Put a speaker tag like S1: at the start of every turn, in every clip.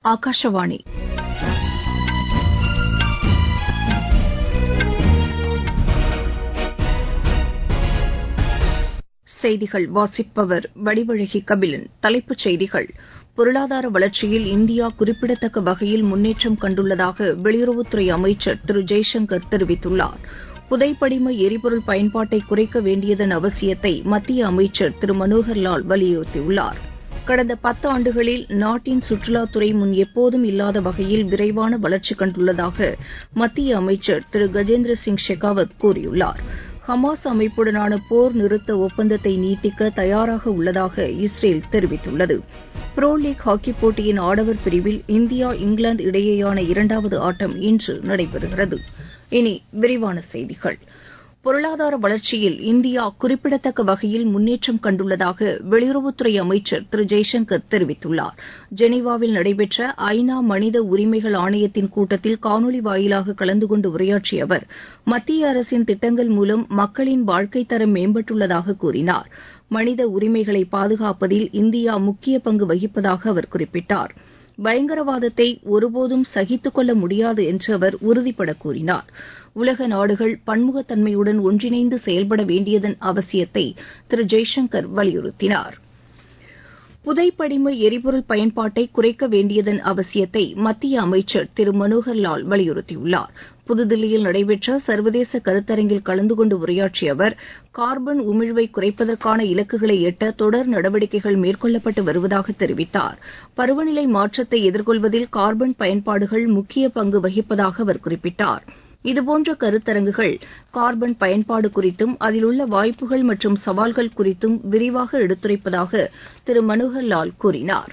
S1: ஆகாஷவாணி செய்திகள் வாசிப்பவர் வடிவழகி கபிலன் தலைப்புச் செய்திகள் பொருளாதார வளர்ச்சியில் இந்தியா குறிப்பிடத்தக்க வகையில் முன்னேற்றம் கண்டுள்ளதாக வெளியுறவுத்துறை அமைச்சர் திரு ஜெய்சங்கர் தெரிவித்துள்ளார் புதைப்படிம எரிபொருள் பயன்பாட்டை குறைக்க வேண்டியதன் அவசியத்தை மத்திய அமைச்சர் திரு மனோகர்லால் வலியுறுத்தியுள்ளார் கடந்த பத்தாண்டுகளில் நாட்டின் சுற்றுலாத்துறை முன் எப்போதும் இல்லாத வகையில் விரைவான வளர்ச்சி கண்டுள்ளதாக மத்திய அமைச்சர் திரு கஜேந்திர சிங் ஷெகாவத் கூறியுள்ளார் ஹமாஸ் அமைப்புடனான போர் நிறுத்த ஒப்பந்தத்தை நீட்டிக்க தயாராக உள்ளதாக இஸ்ரேல் தெரிவித்துள்ளது புரோ லீக் ஹாக்கிப் போட்டியின் ஆடவர் பிரிவில் இந்தியா இங்கிலாந்து இடையேயான இரண்டாவது ஆட்டம் இன்று நடைபெறுகிறது இனி விரிவான செய்திகள் பொருளாதார வளர்ச்சியில் இந்தியா குறிப்பிடத்தக்க வகையில் முன்னேற்றம் கண்டுள்ளதாக வெளியுறவுத்துறை அமைச்சர் திரு ஜெய்சங்கர் தெரிவித்துள்ளார் ஜெனீவாவில் நடைபெற்ற ஐநா மனித உரிமைகள் ஆணையத்தின் கூட்டத்தில் காணொலி வாயிலாக கலந்து கொண்டு உரையாற்றிய அவர் மத்திய அரசின் திட்டங்கள் மூலம் மக்களின் வாழ்க்கைத் தரம் மேம்பட்டுள்ளதாக கூறினார் மனித உரிமைகளை பாதுகாப்பதில் இந்தியா முக்கிய பங்கு வகிப்பதாக அவர் குறிப்பிட்டார் பயங்கரவாதத்தை ஒருபோதும் சகித்துக் கொள்ள முடியாது என்று அவர் உறுதிபட கூறினார் உலக நாடுகள் பன்முகத்தன்மையுடன் ஒன்றிணைந்து செயல்பட வேண்டியதன் அவசியத்தை திரு ஜெய்சங்கர் வலியுறுத்தினார் புதைப்படிம எரிபொருள் பயன்பாட்டை குறைக்க வேண்டியதன் அவசியத்தை மத்திய அமைச்சர் திரு மனோகர்லால் வலியுறுத்தியுள்ளார் புதுதில்லியில் நடைபெற்ற சர்வதேச கருத்தரங்கில் கலந்து கொண்டு உரையாற்றிய அவர் கார்பன் உமிழ்வை குறைப்பதற்கான இலக்குகளை எட்ட தொடர் நடவடிக்கைகள் மேற்கொள்ளப்பட்டு வருவதாக தெரிவித்தார் பருவநிலை மாற்றத்தை எதிர்கொள்வதில் கார்பன் பயன்பாடுகள் முக்கிய பங்கு வகிப்பதாக அவர் குறிப்பிட்டார் இதுபோன்ற கருத்தரங்குகள் கார்பன் பயன்பாடு குறித்தும் அதில் உள்ள வாய்ப்புகள் மற்றும் சவால்கள் குறித்தும் விரிவாக எடுத்துரைப்பதாக திரு மனோகர்லால் கூறினார்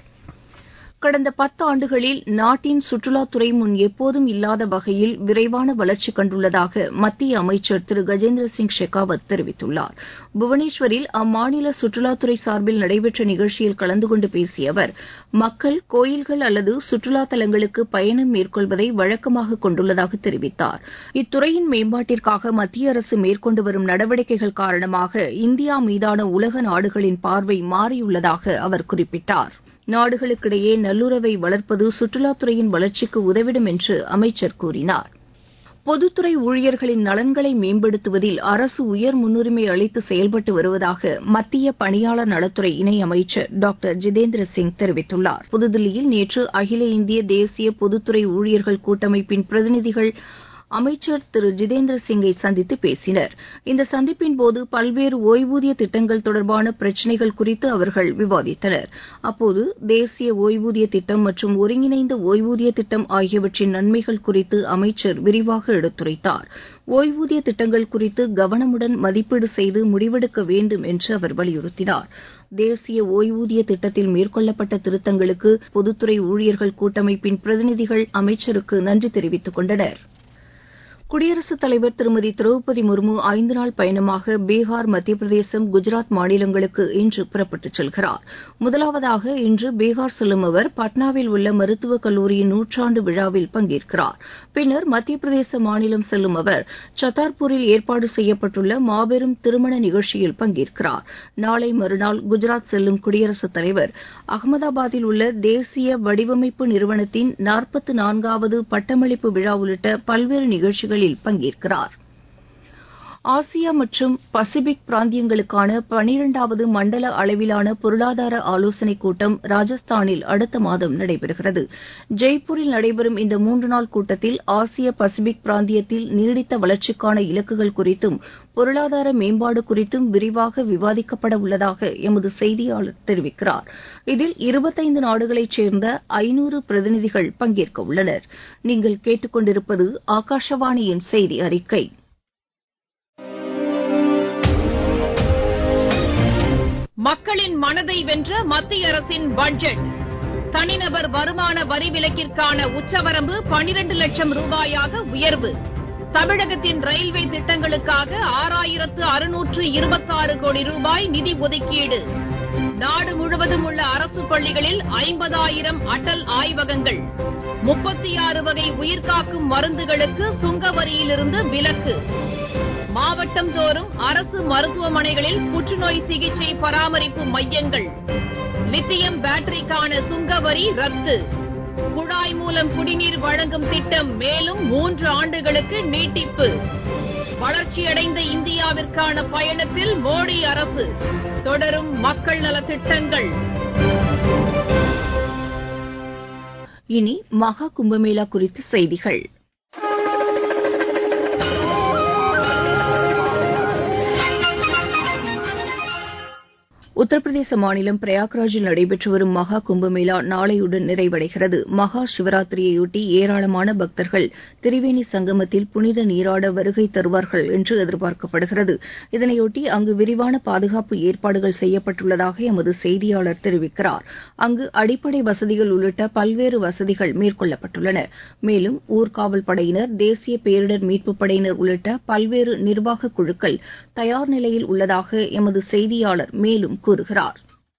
S1: கடந்த பத்தாண்டுகளில் நாட்டின் சுற்றுலாத்துறை முன் எப்போதும் இல்லாத வகையில் விரைவான வளர்ச்சி கண்டுள்ளதாக மத்திய அமைச்சர் திரு கஜேந்திர சிங் ஷெகாவத் தெரிவித்துள்ளார் புவனேஸ்வரில் அம்மாநில சுற்றுலாத்துறை சார்பில் நடைபெற்ற நிகழ்ச்சியில் கலந்து கொண்டு பேசிய அவர் மக்கள் கோயில்கள் அல்லது சுற்றுலா தலங்களுக்கு பயணம் மேற்கொள்வதை வழக்கமாக கொண்டுள்ளதாக தெரிவித்தார் இத்துறையின் மேம்பாட்டிற்காக மத்திய அரசு மேற்கொண்டு வரும் நடவடிக்கைகள் காரணமாக இந்தியா மீதான உலக நாடுகளின் பார்வை மாறியுள்ளதாக அவர் குறிப்பிட்டார் நாடுகளுக்கிடையே நல்லுறவை வளர்ப்பது சுற்றுலாத்துறையின் வளர்ச்சிக்கு உதவிடும் என்று அமைச்சர் கூறினார் பொதுத்துறை ஊழியர்களின் நலன்களை மேம்படுத்துவதில் அரசு உயர் முன்னுரிமை அளித்து செயல்பட்டு வருவதாக மத்திய பணியாளர் நலத்துறை இணையமைச்சர் டாக்டர் ஜிதேந்திர சிங் தெரிவித்துள்ளார் புதுதில்லியில் நேற்று அகில இந்திய தேசிய பொதுத்துறை ஊழியர்கள் கூட்டமைப்பின் பிரதிநிதிகள் அமைச்சர் திரு ஜிதேந்திர சிங்கை சந்தித்து பேசினர் இந்த சந்திப்பின்போது பல்வேறு ஓய்வூதிய திட்டங்கள் தொடர்பான பிரச்சினைகள் குறித்து அவர்கள் விவாதித்தனர் அப்போது தேசிய ஓய்வூதிய திட்டம் மற்றும் ஒருங்கிணைந்த ஓய்வூதிய திட்டம் ஆகியவற்றின் நன்மைகள் குறித்து அமைச்சர் விரிவாக எடுத்துரைத்தார் ஓய்வூதிய திட்டங்கள் குறித்து கவனமுடன் மதிப்பீடு செய்து முடிவெடுக்க வேண்டும் என்று அவர் வலியுறுத்தினார் தேசிய ஓய்வூதிய திட்டத்தில் மேற்கொள்ளப்பட்ட திருத்தங்களுக்கு பொதுத்துறை ஊழியர்கள் கூட்டமைப்பின் பிரதிநிதிகள் அமைச்சருக்கு நன்றி தெரிவித்துக் கொண்டனா் குடியரசுத் தலைவர் திருமதி திரௌபதி முர்மு ஐந்து நாள் பயணமாக பீகார் மத்திய பிரதேசம் குஜராத் மாநிலங்களுக்கு இன்று புறப்பட்டுச் செல்கிறார் முதலாவதாக இன்று பீகார் செல்லும் அவர் பட்னாவில் உள்ள மருத்துவக் கல்லூரியின் நூற்றாண்டு விழாவில் பங்கேற்கிறார் பின்னர் மத்திய பிரதேச மாநிலம் செல்லும் அவர் சத்தார்பூரில் ஏற்பாடு செய்யப்பட்டுள்ள மாபெரும் திருமண நிகழ்ச்சியில் பங்கேற்கிறார் நாளை மறுநாள் குஜராத் செல்லும் குடியரசுத் தலைவர் அகமதாபாத்தில் உள்ள தேசிய வடிவமைப்பு நிறுவனத்தின் நாற்பத்து நான்காவது பட்டமளிப்பு விழா உள்ளிட்ட பல்வேறு நிகழ்ச்சிகளில் நிகழ்ச்சிகளில் பங்கேற்கிறார் ஆசியா மற்றும் பசிபிக் பிராந்தியங்களுக்கான பனிரெண்டாவது மண்டல அளவிலான பொருளாதார ஆலோசனைக் கூட்டம் ராஜஸ்தானில் அடுத்த மாதம் நடைபெறுகிறது ஜெய்ப்பூரில் நடைபெறும் இந்த மூன்று நாள் கூட்டத்தில் ஆசிய பசிபிக் பிராந்தியத்தில் நீடித்த வளர்ச்சிக்கான இலக்குகள் குறித்தும் பொருளாதார மேம்பாடு குறித்தும் விரிவாக விவாதிக்கப்பட உள்ளதாக எமது செய்தியாளர் தெரிவிக்கிறார் இதில் இருபத்தைந்து நாடுகளைச் சேர்ந்த ஐநூறு பிரதிநிதிகள் பங்கேற்க உள்ளனர் நீங்கள் கேட்டுக்கொண்டிருப்பது ஆகாஷவாணியின் செய்தி அறிக்கை
S2: மக்களின் மனதை வென்ற மத்திய அரசின் பட்ஜெட் தனிநபர் வருமான வரி விலக்கிற்கான உச்சவரம்பு பனிரண்டு லட்சம் ரூபாயாக உயர்வு தமிழகத்தின் ரயில்வே திட்டங்களுக்காக ஆறாயிரத்து அறுநூற்று இருபத்தாறு கோடி ரூபாய் நிதி ஒதுக்கீடு நாடு முழுவதும் உள்ள அரசு பள்ளிகளில் ஐம்பதாயிரம் அடல் ஆய்வகங்கள் முப்பத்தி ஆறு வகை உயிர்காக்கும் மருந்துகளுக்கு சுங்க வரியிலிருந்து விலக்கு மாவட்டம் தோறும் அரசு மருத்துவமனைகளில் புற்றுநோய் சிகிச்சை பராமரிப்பு மையங்கள் லித்தியம் பேட்டரிக்கான சுங்க வரி ரத்து குழாய் மூலம் குடிநீர் வழங்கும் திட்டம் மேலும் மூன்று ஆண்டுகளுக்கு நீட்டிப்பு வளர்ச்சியடைந்த இந்தியாவிற்கான பயணத்தில் மோடி அரசு தொடரும் மக்கள் நலத் திட்டங்கள்
S1: இனி மகா கும்பமேளா குறித்த செய்திகள் உத்தரப்பிரதேச மாநிலம் பிரயாக்ராஜில் நடைபெற்று வரும் மகா கும்பமேளா நாளையுடன் நிறைவடைகிறது மகா சிவராத்திரியையொட்டி ஏராளமான பக்தர்கள் திரிவேணி சங்கமத்தில் புனித நீராட வருகை தருவார்கள் என்று எதிர்பார்க்கப்படுகிறது இதனையொட்டி அங்கு விரிவான பாதுகாப்பு ஏற்பாடுகள் செய்யப்பட்டுள்ளதாக எமது செய்தியாளர் தெரிவிக்கிறார் அங்கு அடிப்படை வசதிகள் உள்ளிட்ட பல்வேறு வசதிகள் மேற்கொள்ளப்பட்டுள்ளன மேலும் ஊர்காவல் படையினர் தேசிய பேரிடர் மீட்புப் படையினர் உள்ளிட்ட பல்வேறு நிர்வாக குழுக்கள் தயார் நிலையில் உள்ளதாக எமது செய்தியாளர் மேலும் கூறுகிறார்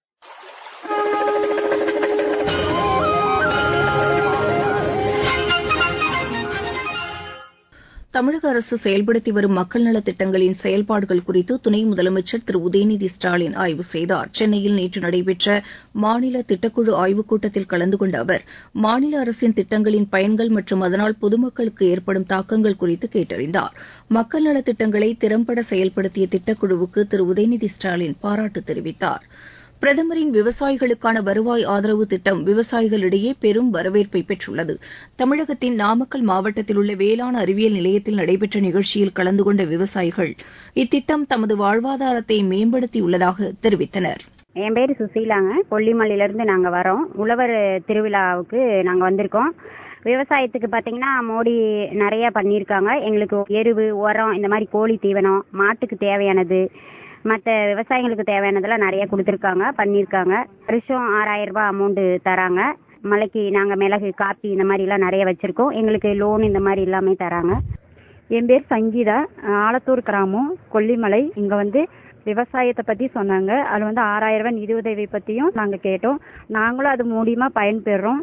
S1: தமிழக அரசு செயல்படுத்தி வரும் மக்கள் நலத் திட்டங்களின் செயல்பாடுகள் குறித்து துணை முதலமைச்சர் திரு உதயநிதி ஸ்டாலின் ஆய்வு செய்தார் சென்னையில் நேற்று நடைபெற்ற மாநில திட்டக்குழு ஆய்வுக் கூட்டத்தில் கலந்து கொண்ட அவர் மாநில அரசின் திட்டங்களின் பயன்கள் மற்றும் அதனால் பொதுமக்களுக்கு ஏற்படும் தாக்கங்கள் குறித்து கேட்டறிந்தார் மக்கள் நலத் திட்டங்களை திறம்பட செயல்படுத்திய திட்டக்குழுவுக்கு திரு உதயநிதி ஸ்டாலின் பாராட்டு தெரிவித்தார் பிரதமரின் விவசாயிகளுக்கான வருவாய் ஆதரவு திட்டம் விவசாயிகளிடையே பெரும் வரவேற்பை பெற்றுள்ளது தமிழகத்தின் நாமக்கல் மாவட்டத்தில் உள்ள வேளாண் அறிவியல் நிலையத்தில் நடைபெற்ற நிகழ்ச்சியில் கலந்து கொண்ட விவசாயிகள் இத்திட்டம் தமது வாழ்வாதாரத்தை மேம்படுத்தியுள்ளதாக தெரிவித்தனர்
S3: என் பேர் சுசீலாங்க கொல்லிமலையிலேருந்து நாங்கள் வரோம் உழவர் திருவிழாவுக்கு நாங்கள் வந்திருக்கோம் விவசாயத்துக்கு பார்த்தீங்கன்னா மோடி நிறைய பண்ணியிருக்காங்க எங்களுக்கு எருவு உரம் இந்த மாதிரி கோழி தீவனம் மாட்டுக்கு தேவையானது மற்ற விவசாயிகளுக்கு தேவையானதெல்லாம் நிறைய கொடுத்துருக்காங்க பண்ணியிருக்காங்க வருஷம் ஆறாயிரம் ரூபாய் அமௌண்ட்டு தராங்க மலைக்கு நாங்கள் மிளகு காப்பி இந்த மாதிரிலாம் நிறைய வச்சுருக்கோம் எங்களுக்கு லோன் இந்த மாதிரி எல்லாமே தராங்க
S4: என் பேர் சங்கீதா ஆலத்தூர் கிராமம் கொல்லிமலை இங்கே வந்து விவசாயத்தை பற்றி சொன்னாங்க அதில் வந்து ஆறாயிரம் ரூபாய் நிதியுதவி பற்றியும் நாங்கள் கேட்டோம் நாங்களும் அது மூலியமா பயன்பெறுறோம்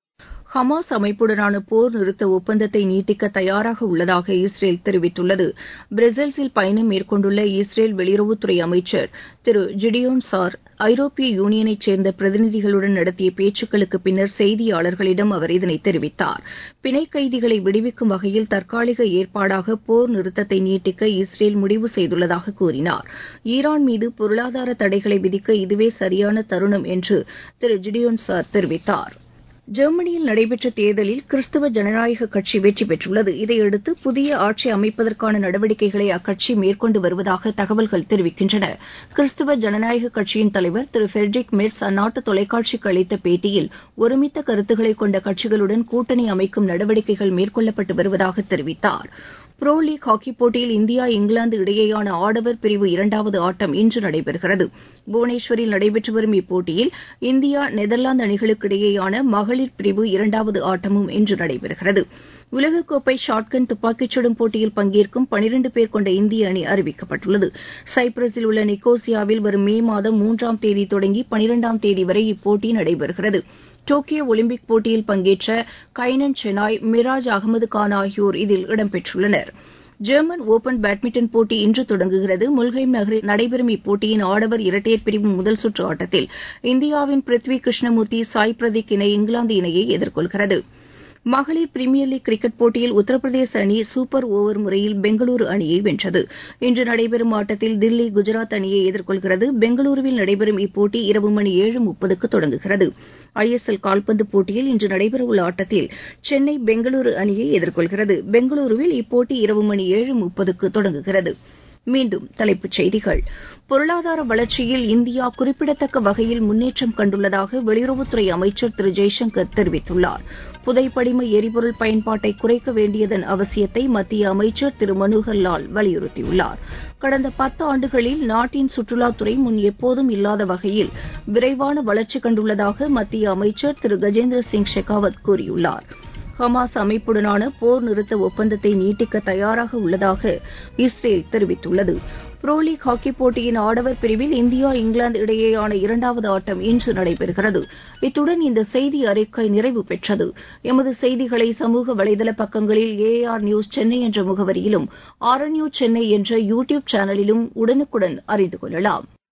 S1: ஹமாஸ் அமைப்புடனான போர் நிறுத்த ஒப்பந்தத்தை நீட்டிக்க தயாராக உள்ளதாக இஸ்ரேல் தெரிவித்துள்ளது பிரசல்ஸில் பயணம் மேற்கொண்டுள்ள இஸ்ரேல் வெளியுறவுத்துறை அமைச்சர் திரு ஜிடியோன் சார் ஐரோப்பிய யூனியனைச் சேர்ந்த பிரதிநிதிகளுடன் நடத்திய பேச்சுக்களுக்கு பின்னர் செய்தியாளர்களிடம் அவர் இதனை தெரிவித்தார் பிணை கைதிகளை விடுவிக்கும் வகையில் தற்காலிக ஏற்பாடாக போர் நிறுத்தத்தை நீட்டிக்க இஸ்ரேல் முடிவு செய்துள்ளதாக கூறினார் ஈரான் மீது பொருளாதார தடைகளை விதிக்க இதுவே சரியான தருணம் என்று திரு ஜிடியோன் சார் தெரிவித்தார் ஜெர்மனியில் நடைபெற்ற தேர்தலில் கிறிஸ்தவ ஜனநாயக கட்சி வெற்றி பெற்றுள்ளது இதையடுத்து புதிய ஆட்சி அமைப்பதற்கான நடவடிக்கைகளை அக்கட்சி மேற்கொண்டு வருவதாக தகவல்கள் தெரிவிக்கின்றன கிறிஸ்தவ ஜனநாயக கட்சியின் தலைவர் திரு ஃபெட்ரிக் மெர்ஸ் அந்நாட்டு தொலைக்காட்சிக்கு அளித்த பேட்டியில் ஒருமித்த கருத்துக்களை கொண்ட கட்சிகளுடன் கூட்டணி அமைக்கும் நடவடிக்கைகள் மேற்கொள்ளப்பட்டு வருவதாக தெரிவித்தார் புரோ லீக் ஹாக்கிப் போட்டியில் இந்தியா இங்கிலாந்து இடையேயான ஆடவர் பிரிவு இரண்டாவது ஆட்டம் இன்று நடைபெறுகிறது புவனேஸ்வரில் நடைபெற்று வரும் இப்போட்டியில் இந்தியா நெதர்லாந்து அணிகளுக்கு இடையேயான மகளிர் பிரிவு இரண்டாவது ஆட்டமும் இன்று நடைபெறுகிறது உலகக்கோப்பை ஷாட்கன் துப்பாக்கிச் சுடும் போட்டியில் பங்கேற்கும் பனிரண்டு பேர் கொண்ட இந்திய அணி அறிவிக்கப்பட்டுள்ளது சைப்ரஸில் உள்ள நிக்கோசியாவில் வரும் மே மாதம் மூன்றாம் தேதி தொடங்கி பனிரெண்டாம் தேதி வரை இப்போட்டி நடைபெறுகிறது டோக்கியோ ஒலிம்பிக் போட்டியில் பங்கேற்ற கைனன் செனாய் மிராஜ் அகமது கான் ஆகியோர் இதில் இடம்பெற்றுள்ளனர் ஜெர்மன் ஒபன் பேட்மிண்டன் போட்டி இன்று தொடங்குகிறது முல்ஹைம் நகரில் நடைபெறும் இப்போட்டியின் ஆடவர் இரட்டையர் பிரிவு முதல் சுற்று ஆட்டத்தில் இந்தியாவின் பிருத்வி கிருஷ்ணமூர்த்தி சாய் பிரதீக் இணை இங்கிலாந்து இணையை எதிர்கொள்கிறது மகளிர் பிரீமியர் லீக் கிரிக்கெட் போட்டியில் உத்தரப்பிரதேச அணி சூப்பர் ஓவர் முறையில் பெங்களூரு அணியை வென்றது இன்று நடைபெறும் ஆட்டத்தில் தில்லி குஜராத் அணியை எதிர்கொள்கிறது பெங்களூருவில் நடைபெறும் இப்போட்டி இரவு மணி ஏழு முப்பதுக்கு தொடங்குகிறது ஐஎஸ்எல் கால்பந்து போட்டியில் இன்று நடைபெறவுள்ள ஆட்டத்தில் சென்னை பெங்களூரு அணியை எதிர்கொள்கிறது பெங்களூருவில் இப்போட்டி இரவு மணி ஏழு முப்பதுக்கு தொடங்குகிறது மீண்டும் தலைப்புச் செய்திகள் பொருளாதார வளர்ச்சியில் இந்தியா குறிப்பிடத்தக்க வகையில் முன்னேற்றம் கண்டுள்ளதாக வெளியுறவுத்துறை அமைச்சர் திரு ஜெய்சங்கர் தெரிவித்துள்ளார் புதைப்படிம எரிபொருள் பயன்பாட்டை குறைக்க வேண்டியதன் அவசியத்தை மத்திய அமைச்சர் திரு மனோகர் லால் வலியுறுத்தியுள்ளார் கடந்த பத்து ஆண்டுகளில் நாட்டின் சுற்றுலாத்துறை முன் எப்போதும் இல்லாத வகையில் விரைவான வளர்ச்சி கண்டுள்ளதாக மத்திய அமைச்சர் திரு கஜேந்திர சிங் ஷெகாவத் கூறியுள்ளார் ஹமாஸ் அமைப்புடனான போர் நிறுத்த ஒப்பந்தத்தை நீட்டிக்க தயாராக உள்ளதாக இஸ்ரேல் தெரிவித்துள்ளது புரோ லீக் ஹாக்கிப் போட்டியின் ஆடவர் பிரிவில் இந்தியா இங்கிலாந்து இடையேயான இரண்டாவது ஆட்டம் இன்று நடைபெறுகிறது இத்துடன் இந்த செய்தி அறிக்கை நிறைவு பெற்றது எமது செய்திகளை சமூக வலைதள பக்கங்களில் ஏஆர் நியூஸ் சென்னை என்ற முகவரியிலும் ஆர் நியூஸ் சென்னை என்ற யூ டியூப் சேனலிலும் உடனுக்குடன் அறிந்து கொள்ளலாம்